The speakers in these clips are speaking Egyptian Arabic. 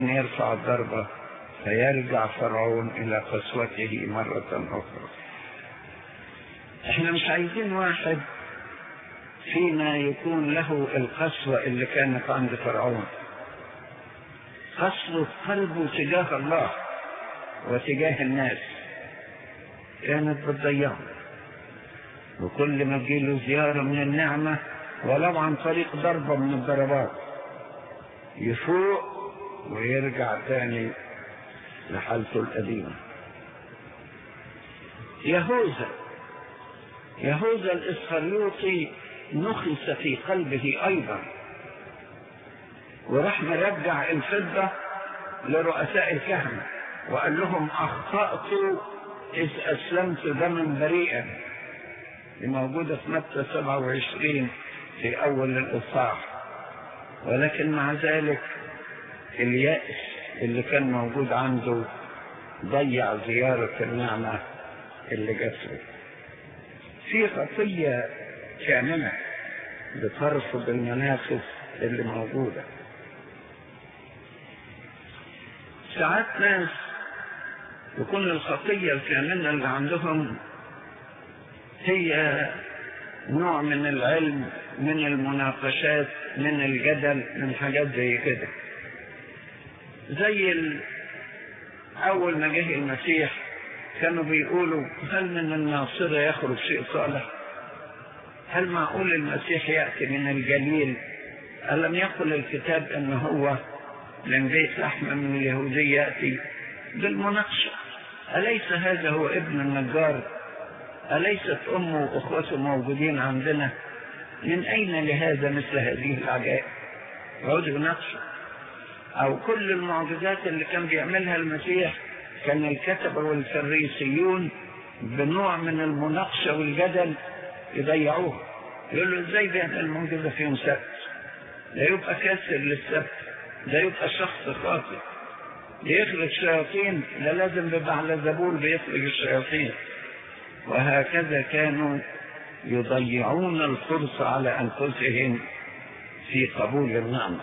يرفع الضربة فيرجع فرعون إلى قسوته مرة أخرى احنا مش عايزين واحد فينا يكون له القسوة اللي كانت عند فرعون قسوة قلبه تجاه الله وتجاه الناس كانت بتضيعه وكل ما تجيله زيارة من النعمة ولو عن طريق ضربة من الضربات يفوق ويرجع تاني لحالته القديمة يهوذا يهوذا الإسخريوطي نخس في قلبه أيضا وراح مرجع الفضة لرؤساء الكهنة وقال لهم أخطأت إذ أسلمت دما بريئا دي موجودة في متى 27 في أول الإصحاح ولكن مع ذلك اليأس اللي كان موجود عنده ضيع زيارة النعمة اللي جات له في خطية كامنة بترفض المنافس اللي موجودة ساعات ناس يكون الخطية الكامنة اللي عندهم هي نوع من العلم من المناقشات من الجدل من حاجات زي كده زي ال... أول ما جه المسيح كانوا بيقولوا هل من الناصرة يخرج شيء صالح هل معقول المسيح يأتي من الجليل ألم يقل الكتاب أن هو من بيت لحم من اليهودية يأتي بالمناقشة أليس هذا هو ابن النجار أليست أمه وأخوته موجودين عندنا من أين لهذا مثل هذه العجائب يقعدوا يناقشوا أو كل المعجزات اللي كان بيعملها المسيح كان الكتبة والفريسيون بنوع من المناقشة والجدل يضيعوها يقول له ازاي بيعمل معجزة في يوم سبت ده يبقى كاسر للسبت ده يبقى شخص خاطئ بيخرج شياطين ده لازم بيبقى على زبور بيخرج الشياطين وهكذا كانوا يضيعون الفرصة على أنفسهم في قبول النعمة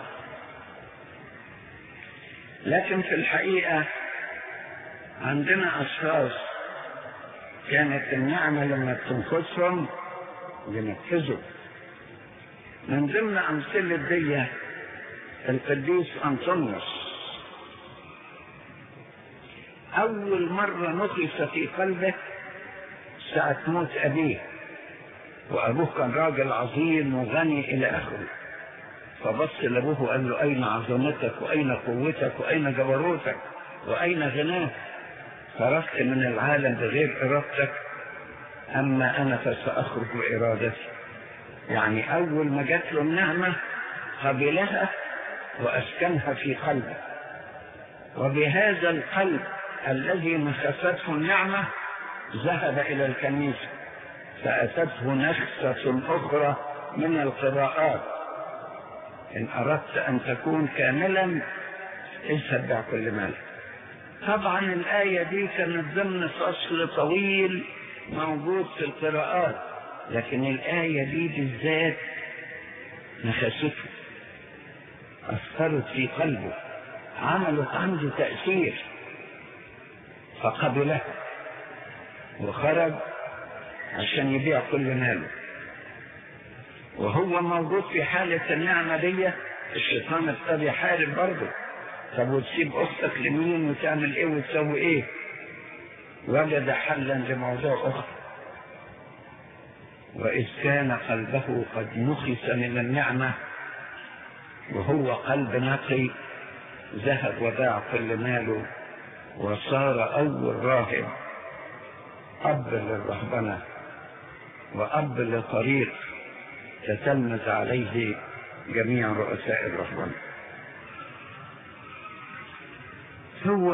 لكن في الحقيقة عندنا أشخاص كانت النعمة لما تنقصهم ينفذوا من ضمن أمثلة دي القديس أنطونيوس أول مرة نقص في قلبه ساعة موت أبيه وأبوه كان راجل عظيم وغني إلى آخره فبص لأبوه وقال له أين عظمتك وأين قوتك وأين جبروتك وأين غناك خرجت من العالم بغير إرادتك أما أنا فسأخرج بإرادتي يعني أول ما جات له النعمة قبلها وأسكنها في قلبه وبهذا القلب الذي نخسته النعمة ذهب إلى الكنيسة فأتته نخسة أخرى من القراءات إن أردت أن تكون كاملا اذهب بع كل مالك طبعا الآية دي كانت ضمن فصل طويل موجود في القراءات لكن الآية دي بالذات نخسته أثرت في قلبه عملت عنده تأثير فقبلها وخرج عشان يبيع كل ماله وهو موجود في حالة النعمة دي الشيطان ابتدى يحارب برضه طب وتسيب اختك لمين وتعمل ايه وتسوي ايه وجد حلا لموضوع اخر واذ كان قلبه قد نخس من النعمة وهو قلب نقي ذهب وباع كل ماله وصار اول راهب اب للرهبنة واب لطريق تتلمذ عليه جميع رؤساء الرهبنه هو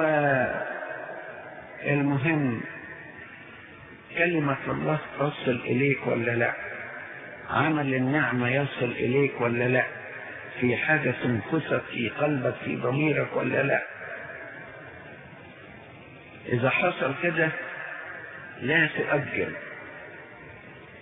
المهم كلمة الله تصل إليك ولا لا عمل النعمة يصل إليك ولا لا في حاجة تنفسك في قلبك في ضميرك ولا لا إذا حصل كده لا تؤجل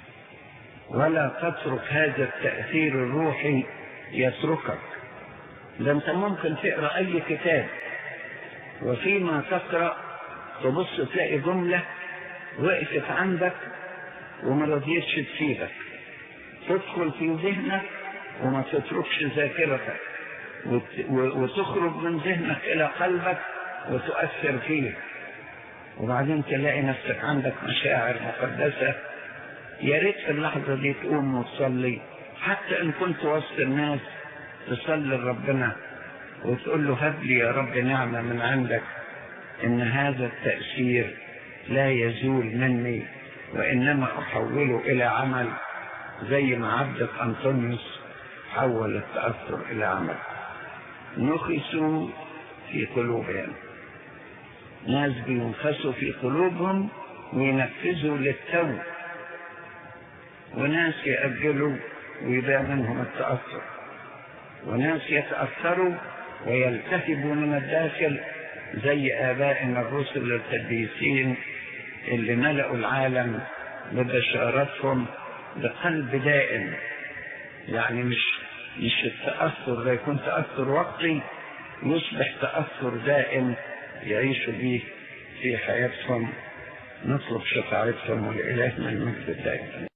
ولا تترك هذا التأثير الروحي يتركك ده انت ممكن تقرا اي كتاب وفيما تقرا تبص تلاقي جمله وقفت عندك وما رضيتش تسيبك تدخل في ذهنك وما تتركش ذاكرتك وتخرج من ذهنك الى قلبك وتؤثر فيه وبعدين تلاقي نفسك عندك مشاعر مقدسة يا ريت في اللحظة دي تقوم وتصلي حتى إن كنت وسط الناس تصلي لربنا وتقول له هب لي يا رب نعمة من عندك إن هذا التأثير لا يزول مني وإنما أحوله إلى عمل زي ما عبدك أنطونيوس حول التأثر إلى عمل نخسوا في قلوبهم ناس بينخسوا في قلوبهم وينفذوا للتو وناس يأجلوا ويبقى منهم التأثر وناس يتأثروا ويلتهبوا من الداخل زي آبائنا الرسل القديسين اللي ملأوا العالم ببشارتهم بقلب دائم يعني مش مش التأثر ده يكون تأثر وقتي يصبح تأثر دائم يعيشوا به في حياتهم نطلب شفاعتهم ولإلهنا المجد الدائم